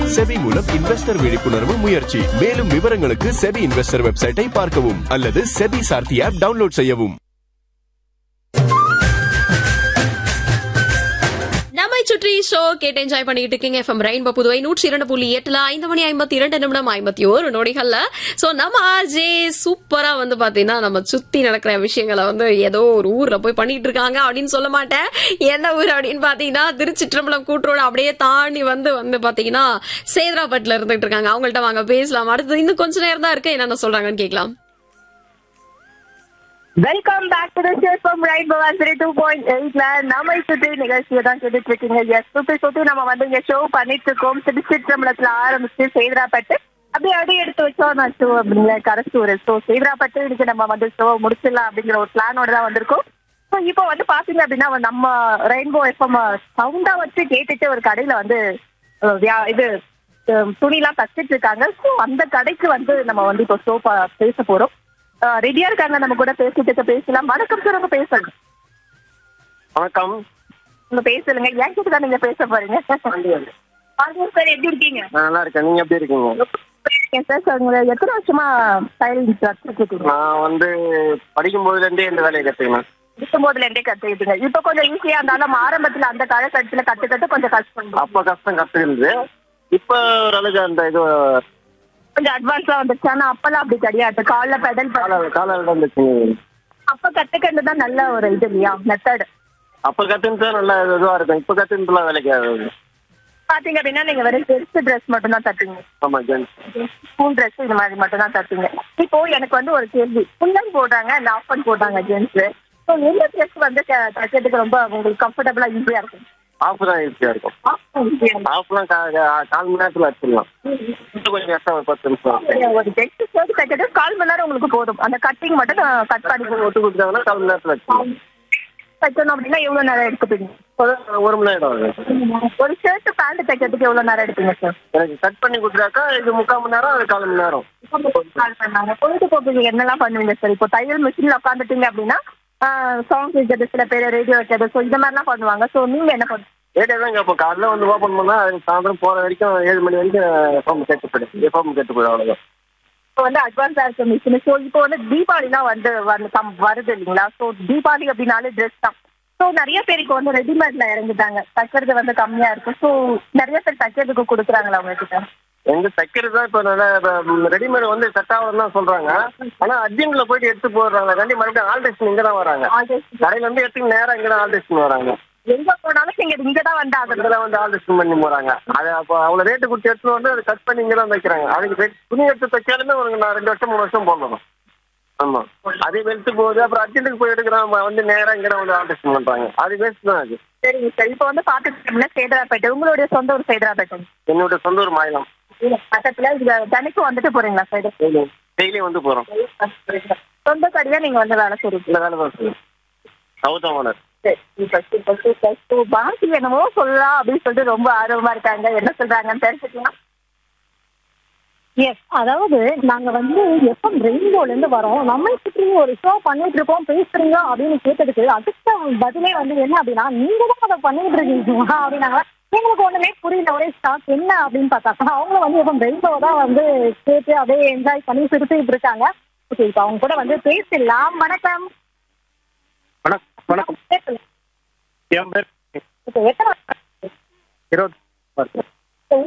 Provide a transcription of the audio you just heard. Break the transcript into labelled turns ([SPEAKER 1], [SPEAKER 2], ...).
[SPEAKER 1] SEBI மூலம் investor விழிப்புணர்வு முயற்சி மேலும் விவரங்களுக்கு செபி இன்வெஸ்டர் வெப்சைட்டை பார்க்கவும் அல்லது செபி சார்த்தி ஆப் டவுன்லோட் செய்யவும்
[SPEAKER 2] நம்மை சுற்றி ஷோ கேட்டு என்ஜாய் பண்ணிட்டு இருக்கீங்க எஃப்எம் ரெயின்போ புதுவை நூற்றி இரண்டு புள்ளி எட்டுல ஐந்து மணி ஐம்பத்தி இரண்டு நிமிடம் ஐம்பத்தி ஒரு நொடிகள்ல சோ நம்ம ஆர்ஜே சூப்பரா வந்து பாத்தீங்கன்னா நம்ம சுத்தி நடக்கிற விஷயங்களை வந்து ஏதோ ஒரு ஊர்ல போய் பண்ணிட்டு இருக்காங்க அப்படின்னு சொல்ல மாட்டேன் எந்த ஊர் அப்படின்னு பாத்தீங்கன்னா திருச்சிற்றம்பலம் கூட்டுரோட அப்படியே தாண்டி வந்து வந்து பாத்தீங்கன்னா சேதராப்பட்டுல இருந்துட்டு இருக்காங்க அவங்கள்ட்ட வாங்க பேசலாம் அடுத்து இன்னும் கொஞ்ச நேரம் தான் இருக்கு என்னென்ன சொல்றாங்கன்னு கேட்கலாம்
[SPEAKER 3] welcome back to the from right பவாசரி டூ பாயிண்ட் எயிட்ல நம்ம சுற்றி நிகழ்ச்சியை தான் கேட்டுட்டு இருக்கீங்க எஸ் சுத்தி சுத்தி நம்ம வந்து இங்க ஷோ பண்ணிட்டு இருக்கோம் திருச்சிற்றம்பலத்துல ஆரம்பிச்சு சேதராப்பட்டு அப்படியே அடி எடுத்து வச்சோம் நான் ஷோ அப்படிங்கிற கரசூர் ஸோ சேதராப்பட்டு இன்னைக்கு நம்ம வந்து ஷோ முடிச்சிடலாம் அப்படிங்கிற ஒரு பிளானோட தான் வந்திருக்கோம் ஸோ இப்போ வந்து பாத்தீங்க அப்படின்னா நம்ம ரெயின்போ எஃப்எம் சவுண்டா வச்சு கேட்டுட்டு ஒரு கடையில வந்து அஹ், வியா- இது அஹ், துணிலாம் தச்சிட்டு இருக்காங்க ஸோ அந்த கடைக்கு வந்து நம்ம வந்து இப்போ ஷோ பேச போறோம் ரெடியா இருக்காங்க நம்ம கூட பேசிட்டு பேசலாம் வணக்கம் சார் உங்க பேசுங்க
[SPEAKER 4] வணக்கம்
[SPEAKER 3] உங்க பேசலுங்க ஏன் கிட்ட தான் நீங்க பேச போறீங்க பாண்டியன் சார் எப்படி இருக்கீங்க
[SPEAKER 4] நான் நல்லா இருக்கேன் நீங்க எப்படி இருக்கீங்க
[SPEAKER 3] இருக்கேன் சார் சார் உங்களை எத்தனை வருஷமா டைலிங் கத்துக்கிட்டீங்க
[SPEAKER 4] நான் வந்து படிக்கும் போதுல இருந்தே இந்த வேலையை கத்துக்கினேன்
[SPEAKER 3] இருக்கும் போதுல இருந்தே கத்துக்கிட்டீங்க இப்போ கொஞ்சம் ஈஸியா இருந்தாலும் ஆரம்பத்துல அந்த காலகட்டத்துல கத்துக்கிறது கொஞ்சம் கஷ்டம்
[SPEAKER 4] அப்ப கஷ்டம் கத்துக்கிறது இப்ப ஓரளவுக்கு அந்த இது
[SPEAKER 3] கொஞ்சம் அட்வான்ஸா வந்துச்சு ஆனா அப்பெல்லாம் அப்படி கிடையாது கால்ல பெடல்
[SPEAKER 4] கால கால இருந்துச்சு
[SPEAKER 3] அப்ப கத்துக்கிறது தான் நல்ல ஒரு இது இல்லையா மெத்தட்
[SPEAKER 4] அப்ப கத்துக்கிட்டு நல்லா இதுவா இருக்கும் இப்ப கத்துக்கிட்டுலாம் வேலைக்கு ஆகாது
[SPEAKER 3] பாத்தீங்க அப்படின்னா நீங்க வெறும் ஜென்ஸ் ட்ரெஸ் மட்டும் தான் தப்பீங்க
[SPEAKER 4] ஆமா ஜென்ஸ்
[SPEAKER 3] ஸ்கூல் ட்ரெஸ் இது மாதிரி மட்டும் தான் தப்பீங்க இப்போ எனக்கு வந்து ஒரு கேள்வி ஃபுல்லன் போடுறாங்க அந்த ஆஃபன் போடுறாங்க ஜென்ஸ் ஸோ எந்த ட்ரெஸ் வந்து த- தைக்கிறதுக்கு ரொம்ப உங்களுக்கு கம்ஃபர்டபுளா ஈஸியா இருக்கும்
[SPEAKER 4] ஆஃப் தான் ஈஸியா இருக்கும் ஆஃப்லாம் கால் மணி நேரத்துல வச்சிடலாம் இன்னும் கொஞ்சம் கஷ்டம் ஒரு பத்து நிமிஷம்
[SPEAKER 3] ஒரு ஜென்ஸ் ஷர்ட் தைக்கிறது கால் மணி நேரம் உங்களுக்கு போதும் அந்த கட்டிங் மட்டும் கட் பண்ணி
[SPEAKER 4] ஒட்டு கொடுத்தாங்கன்னா கால் மணி நேரத்துல வச்சிடலாம்
[SPEAKER 3] தைக்கணும் அப்படின்னா எவ்வளவு நேரம் எடுத்துப்பீங்க
[SPEAKER 4] ஒரு ஒரு மணி நேரம் ஆகும்
[SPEAKER 3] ஒரு ஷர்ட் பேண்ட் தைக்கிறதுக்கு எவ்வளவு நேரம் எடுப்பீங்க சார்
[SPEAKER 4] எனக்கு கட் பண்ணி கொடுத்தாக்கா இது முக்கால் மணி நேரம் அது கால் மணி நேரம்
[SPEAKER 3] கால் பண்ணாங்க பொழுதுபோக்கு என்னெல்லாம் பண்ணுவீங்க சார் இப்போ தையல் மிஷின்ல உட்காந்துட்டீங்க அப்படின்னா சாங் வைக்கிறது சில பேர் ரேடியோ வைக்கிறது ஸோ இந்த மாதிரிலாம் பண்ணுவாங்க ஸோ நீங்க என்ன பண்ணுவீங்க
[SPEAKER 4] ரேடியோ தான் கேட்போம் காலைல வந்து ஓப்பன் பண்ணா அது சாயந்தரம் போற வரைக்கும் ஏழு மணி வரைக்கும் எஃப்எம் கேட்டுப்படும் எஃப்எம் கேட்டுப்படும் அவ்வளவுதான்
[SPEAKER 3] இப்போ வந்து அட்வான்ஸா இருக்க மிஷின் ஸோ இப்போ வந்து தீபாவளிலாம் வந்து வந்து கம் வருது இல்லைங்களா ஸோ தீபாவளி அப்படின்னாலே ட்ரெஸ் தான் ஸோ நிறைய பேர் இப்போ வந்து ரெடிமேட்ல இறங்கிட்டாங்க தைக்கிறது வந்து கம்மியா இருக்கும் ஸோ நிறைய பேர் தைக்கிறதுக்கு கொடுக்குறாங்களா உங்ககிட்ட
[SPEAKER 4] எங்க தைக்கிறது தான் இப்போ நல்லா ரெடிமேட் வந்து செட் ஆகலாம் தான் சொல்றாங்க ஆனா அர்ஜென்ட்ல போயிட்டு எடுத்து போடுறாங்க கண்டி மறுபடியும் ஆல்ட்ரேஷன் இங்க தான் வராங்க கடையில இருந்து எடுத்து நேரா இங்க தான் ஆல்ட்ரேஷன் வராங்க
[SPEAKER 3] எங்க போனாலும் நீங்க இங்க தான் வந்து ஆகணும்
[SPEAKER 4] இங்கதான் வந்து ஆல்ட்ரேஷன் பண்ணி போறாங்க அது அப்போ அவ்வளவு ரேட்டு கொடுத்து எடுத்து வந்து அதை கட் பண்ணி இங்க தான் தைக்கிறாங்க அதுக்கு rate- துணி எடுத்து தைச்சாலுமே ஒரு நான் ரெண்டு வருஷம் மூணு வருஷம் போடணும் ஆமா அதே வெளுத்து போகுது அப்புறம் அர்ஜென்ட்டுக்கு போய் எடுக்கிறான் வந்து நேரா இங்க தான் வந்து ஆல்ட்ரேஷன் பண்றாங்க அது வேஸ்ட் தான் அது
[SPEAKER 3] சரிங்க சார் இப்போ வந்து பாத்துக்கிட்டீங்கன்னா சேதராப்பேட்டை உங்களுடைய சொந்த ஒரு சேதராப்பேட்டை
[SPEAKER 4] என்னோட சொந்த ஒரு மாநிலம்
[SPEAKER 3] பக்கத்துல இது தினைக்கும் வந்துட்டு போறீங்களா சைடு
[SPEAKER 4] டெய்லி வந்து போறோம்
[SPEAKER 3] சொந்த கடையா நீங்க வந்து வேலை செய்றீங்க
[SPEAKER 4] இந்த வேலை தான் செய்யும் சவுத் ஓனர்
[SPEAKER 3] சரி, super, super, super. So, Bharathi என்னமோ சொல்லலாம் அப்படின்னு சொல்லிட்டு ரொம்ப ஆர்வமா இருக்காங்க என்ன சொல்றாங்கன்னு தெரிஞ்சுக்கலாம்
[SPEAKER 5] எஸ் அதாவது நாங்க வந்து எஃப்எம் ரெயின்போல இருந்து வரோம் நம்மை சுற்றி ஒரு ஷோ பண்ணிட்டு இருக்கோம் பேசுறீங்க அப்படின்னு கேட்டதுக்கு அடுத்த பதிலே வந்து என்ன அப்படின்னா நீங்க தான் அதை பண்ணிட்டு இருக்கீங்களா அப்படின்னாங்க எங்களுக்கு ஒண்ணுமே புரியல ஒரே ஸ்டாக் என்ன அப்படின்னு பார்த்தாக்கா அவங்களும் வந்து எஃப்எம் ரெயின்போ தான் வந்து கேட்டு அப்படியே என்ஜாய் பண்ணி சிரிச்சுட்டு இருக்காங்க ஓகே இப்போ அவங்க கூட வந்து பேசிடலாம் வணக்கம்
[SPEAKER 4] வணக்கம் வணக்கம்
[SPEAKER 5] பேசலாம்
[SPEAKER 4] என் பேர்
[SPEAKER 5] இப்போ எத்தனை
[SPEAKER 4] இருபத்தி